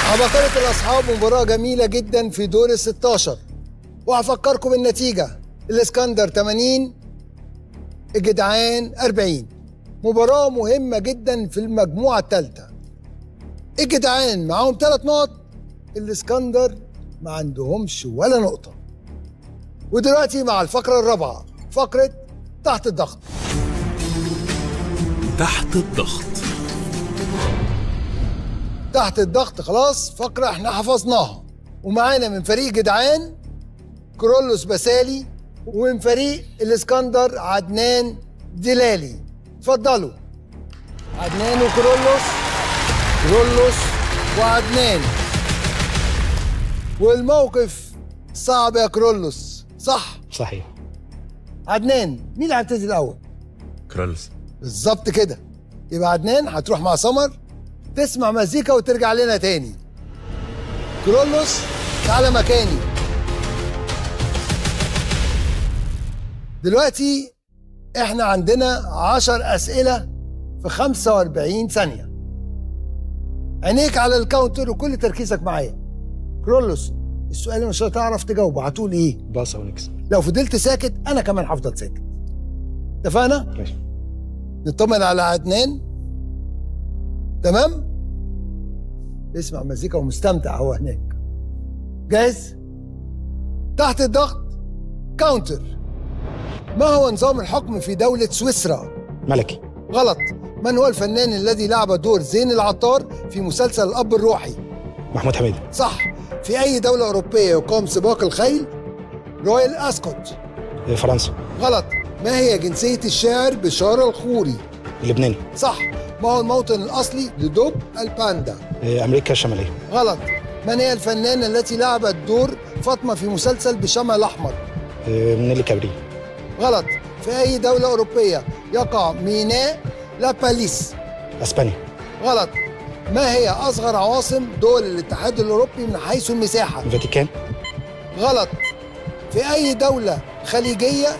عبقرة الأصحاب مباراة جميلة جدا في دور ال 16 وهفكركم بالنتيجة الإسكندر 80 الجدعان 40 مباراة مهمة جدا في المجموعة الثالثة الجدعان معاهم ثلاث نقط الإسكندر ما عندهمش ولا نقطة ودلوقتي مع الفقرة الرابعة فقرة تحت الضغط تحت الضغط تحت الضغط خلاص فقرة احنا حفظناها ومعانا من فريق جدعان كرولوس بسالي ومن فريق الاسكندر عدنان دلالي اتفضلوا عدنان وكرولوس كرولوس وعدنان والموقف صعب يا كرولوس صح صحيح عدنان مين اللي هيبتدي الاول كرولوس بالظبط كده يبقى عدنان هتروح مع سمر تسمع مزيكا وترجع لنا تاني كرولوس تعالى مكاني دلوقتي احنا عندنا عشر أسئلة في 45 ثانية عينيك على الكاونتر وكل تركيزك معايا كرولوس السؤال اللي مش هتعرف تجاوبه هتقول ايه باص او نكس لو فضلت ساكت انا كمان هفضل ساكت اتفقنا ماشي نطمن على عدنان تمام اسمع مزيكا ومستمتع هو هناك جاهز تحت الضغط كاونتر ما هو نظام الحكم في دولة سويسرا ملكي غلط من هو الفنان الذي لعب دور زين العطار في مسلسل الأب الروحي محمود حميدي صح في أي دولة أوروبية يقام سباق الخيل رويال أسكوت آه، فرنسا غلط ما هي جنسية الشاعر بشارة الخوري لبناني صح ما هو الموطن الأصلي لدب الباندا آه، امريكا الشماليه غلط من هي الفنانة التي لعبت دور فاطمة في مسلسل بشمع الأحمر آه، نيلي كابري غلط في أي دولة أوروبية يقع ميناء لا باليس اسبانيا غلط ما هي أصغر عواصم دول الاتحاد الأوروبي من حيث المساحة الفاتيكان غلط في أي دولة خليجية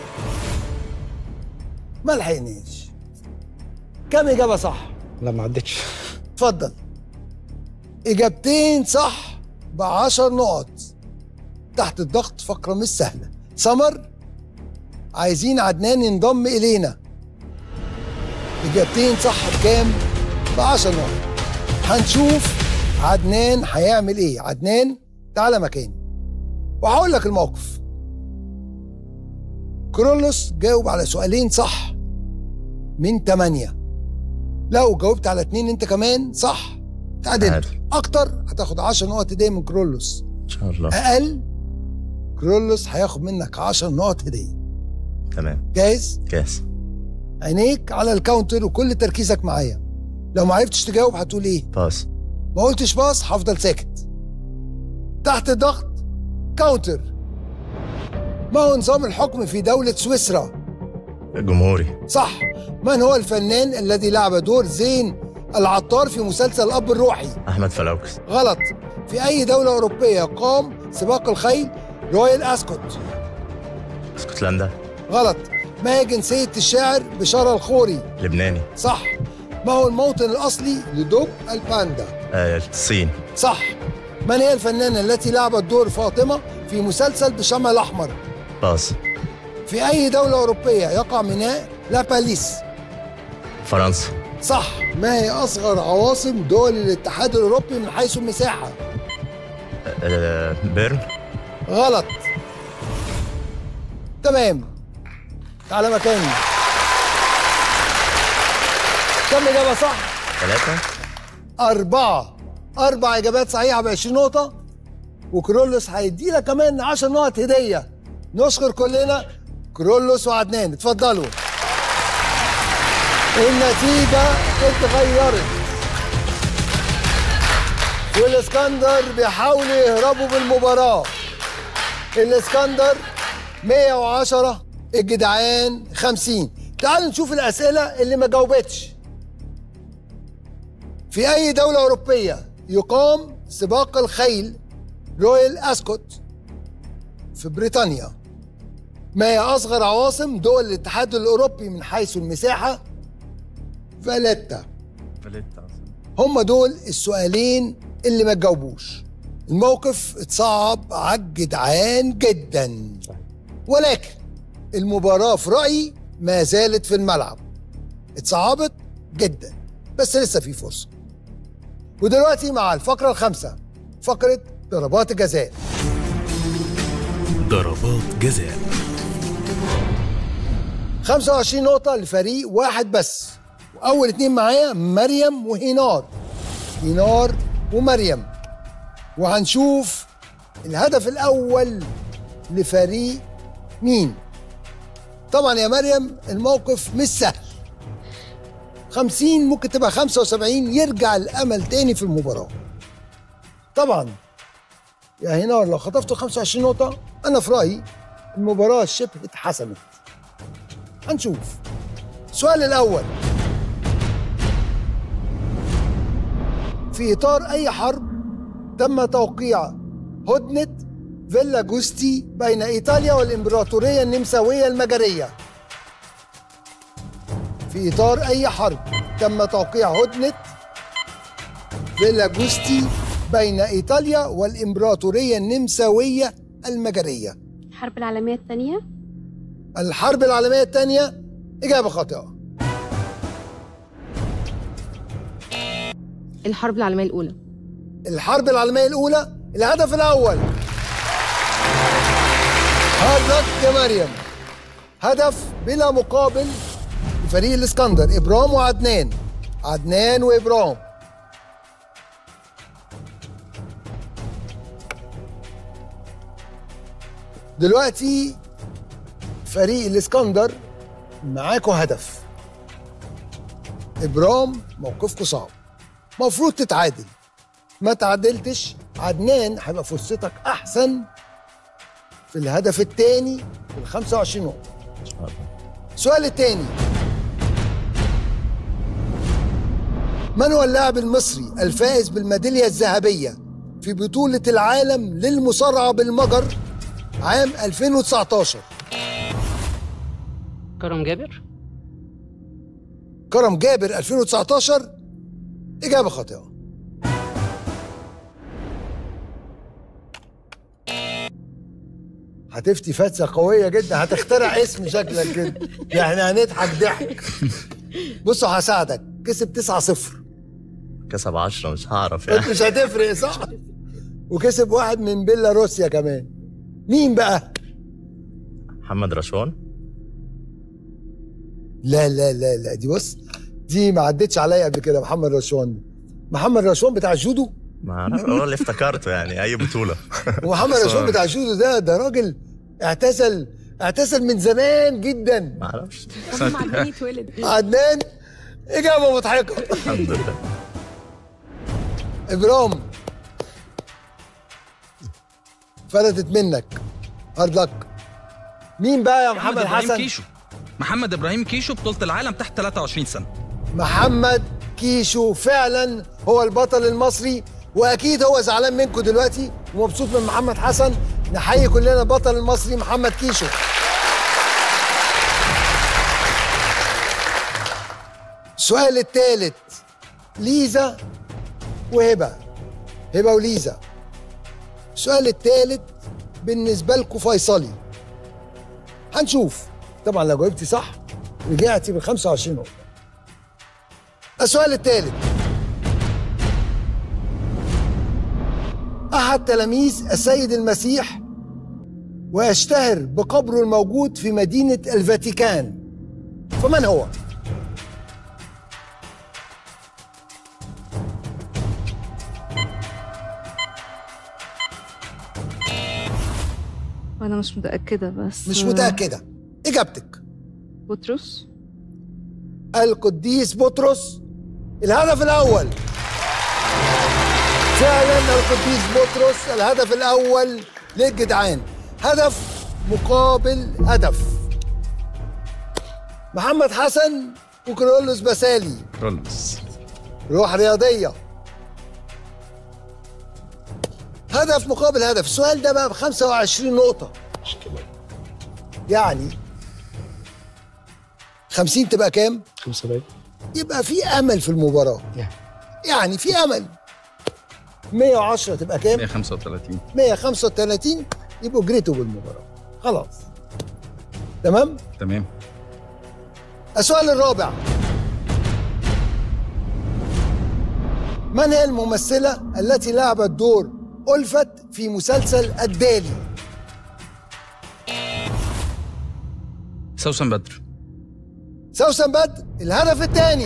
ما لحقناش كم إجابة صح؟ لا ما عدتش اتفضل إجابتين صح بعشر نقط تحت الضغط فقرة مش سهلة سمر عايزين عدنان ينضم إلينا إجابتين صح بكام؟ بعشر نقط هنشوف عدنان هيعمل إيه عدنان تعالى مكاني وهقول لك الموقف كرولوس جاوب على سؤالين صح من ثمانية لو جاوبت على اتنين انت كمان صح تعادلت تعادل. اكتر هتاخد 10 نقط هديه من كرولوس ان شاء الله اقل كرولوس هياخد منك 10 نقط هديه تمام جاهز كاس عينيك على الكاونتر وكل تركيزك معايا لو ما عرفتش تجاوب هتقول ايه باص ما قلتش باص هفضل ساكت تحت ضغط كاونتر ما هو نظام الحكم في دولة سويسرا جمهوري صح من هو الفنان الذي لعب دور زين العطار في مسلسل الأب الروحي احمد فلوكس غلط في أي دولة أوروبية قام سباق الخيل رويال أسكوت اسكتلندا غلط ما هي جنسية الشاعر بشارة الخوري لبناني صح ما هو الموطن الأصلي لدب الباندا آه الصين صح من هي الفنانة التي لعبت دور فاطمة في مسلسل بشمع الأحمر باص في أي دولة أوروبية يقع ميناء لا باليس فرنسا صح ما هي أصغر عواصم دول الاتحاد الأوروبي من حيث المساحة آه بيرن غلط تمام تعالى مكاني كم إجابة صح؟ ثلاثة أربعة أربع إجابات صحيحة ب 20 نقطة وكرولوس هيدي لك كمان 10 نقط هدية نشكر كلنا كرولوس وعدنان اتفضلوا النتيجة اتغيرت والاسكندر بيحاولوا يهربوا بالمباراة الاسكندر 110 الجدعان 50 تعالوا نشوف الأسئلة اللي ما جاوبتش في أي دولة أوروبية يقام سباق الخيل رويال أسكوت في بريطانيا ما هي أصغر عواصم دول الاتحاد الأوروبي من حيث المساحة فاليتا فاليتا هم دول السؤالين اللي ما تجاوبوش الموقف اتصعب على الجدعان جدا ولكن المباراة في رأيي ما زالت في الملعب اتصعبت جدا بس لسه في فرصة ودلوقتي مع الفقرة الخامسة فقرة ضربات الجزاء ضربات جزاء 25 نقطة لفريق واحد بس وأول اتنين معايا مريم وهينار هينار ومريم وهنشوف الهدف الأول لفريق مين طبعا يا مريم الموقف مش سهل 50 ممكن تبقى 75 يرجع الأمل تاني في المباراة طبعا يا هينار لو خطفتوا 25 نقطة أنا في رأيي المباراة شبه اتحسمت هنشوف السؤال الأول في إطار أي حرب تم توقيع هدنة فيلا جوستي بين إيطاليا والإمبراطورية النمساوية المجرية في إطار أي حرب تم توقيع هدنة فيلا جوستي بين إيطاليا والإمبراطورية النمساوية المجرية الحرب العالمية الثانية الحرب العالمية الثانية إجابة خاطئة الحرب العالمية الأولى الحرب العالمية الأولى الهدف الأول هارد يا مريم هدف بلا مقابل لفريق الإسكندر إبرام وعدنان عدنان وإبرام دلوقتي فريق الإسكندر معاكوا هدف إبرام موقفكوا صعب مفروض تتعادل ما تعادلتش عدنان هيبقى فرصتك احسن في الهدف الثاني في ال 25 نقطه السؤال الثاني من هو اللاعب المصري الفائز بالميداليه الذهبيه في بطوله العالم للمصارعه بالمجر عام 2019 كرم جابر كرم جابر 2019 اجابه خاطئه هتفتي فتسه قويه جدا هتخترع اسم شكلك كده يعني هنضحك ضحك بصوا هساعدك كسب 9 0 كسب 10 مش هعرف انت يعني مش هتفرق صح وكسب واحد من بيلاروسيا كمان مين بقى محمد رشوان لا لا لا لا دي بص دي ما عدتش عليا قبل كده محمد رشوان محمد رشوان بتاع الجودو ما اعرف هو اللي افتكرته يعني اي بطوله ومحمد رشوان بتاع الجودو ده ده راجل اعتزل اعتزل من زمان جدا ما اعرفش هم عدنان يتولد عدنان اجابه مضحكه الحمد لله ابرام فلتت منك هارد لك مين بقى يا محمد ابراهيم حسن كيشو محمد ابراهيم كيشو بطولة العالم تحت 23 سنة محمد كيشو فعلا هو البطل المصري واكيد هو زعلان منكم دلوقتي ومبسوط من محمد حسن نحيي كلنا البطل المصري محمد كيشو السؤال الثالث ليزا وهبه هبه وليزا السؤال الثالث بالنسبه لكم فيصلي هنشوف طبعا لو جاوبتي صح رجعتي ب 25 نقطه السؤال الثالث أحد تلاميذ السيد المسيح ويشتهر بقبره الموجود في مدينة الفاتيكان فمن هو؟ وأنا مش متأكدة بس مش متأكدة إجابتك بطرس القديس بطرس الهدف الأول فعلا القديس بطرس الهدف الأول للجدعان هدف مقابل هدف محمد حسن وكرولوس بسالي رولز روح رياضية هدف مقابل هدف السؤال ده بقى ب 25 نقطة يعني 50 تبقى كام؟ 75 يبقى في أمل في المباراة يعني يعني في امل 110 تبقى كام 135 135 يبقوا جريتوا بالمباراه خلاص تمام تمام السؤال الرابع من هي الممثلة التي لعبت دور ألفت في مسلسل الدالي؟ سوسن بدر سوسن بدر الهدف الثاني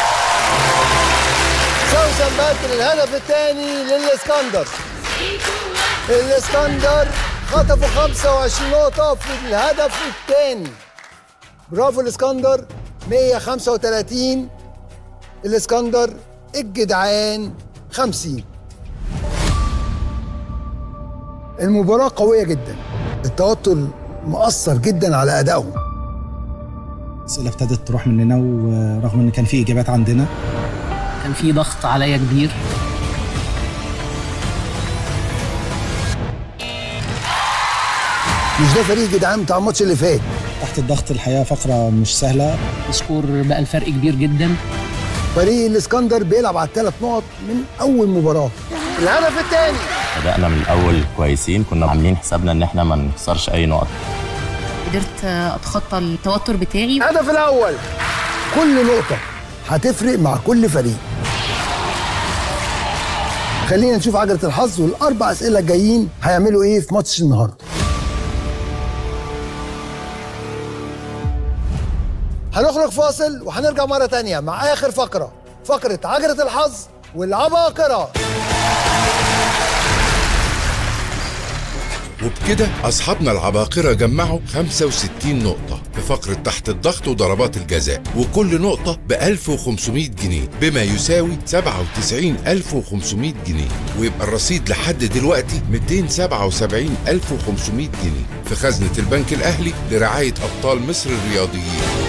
سوسن بدر الهدف الثاني للإسكندر الإسكندر خطفوا 25 نقطة في الهدف الثاني برافو الإسكندر 135 الإسكندر الجدعان 50 المباراة قوية جدا التوتر مؤثر جدا على أدائهم الاسئله ابتدت تروح مننا ورغم ان كان في اجابات عندنا كان في ضغط عليا كبير مش ده فريق جدعان بتاع الماتش اللي فات تحت الضغط الحقيقه فقره مش سهله السكور بقى الفرق كبير جدا فريق الاسكندر بيلعب على الثلاث نقط من اول مباراه الهدف الثاني بدأنا من الأول كويسين كنا عاملين حسابنا إن إحنا ما نخسرش أي نقط قدرت اتخطى التوتر بتاعي الهدف الاول كل نقطه هتفرق مع كل فريق خلينا نشوف عجله الحظ والاربع اسئله الجايين هيعملوا ايه في ماتش النهارده هنخرج فاصل وهنرجع مره تانية مع اخر فقره فقره عجله الحظ والعباقره وبكده أصحابنا العباقرة جمعوا 65 نقطة في فقرة تحت الضغط وضربات الجزاء وكل نقطة ب 1500 جنيه بما يساوي 97500 جنيه ويبقى الرصيد لحد دلوقتي 277500 جنيه في خزنة البنك الأهلي لرعاية أبطال مصر الرياضيين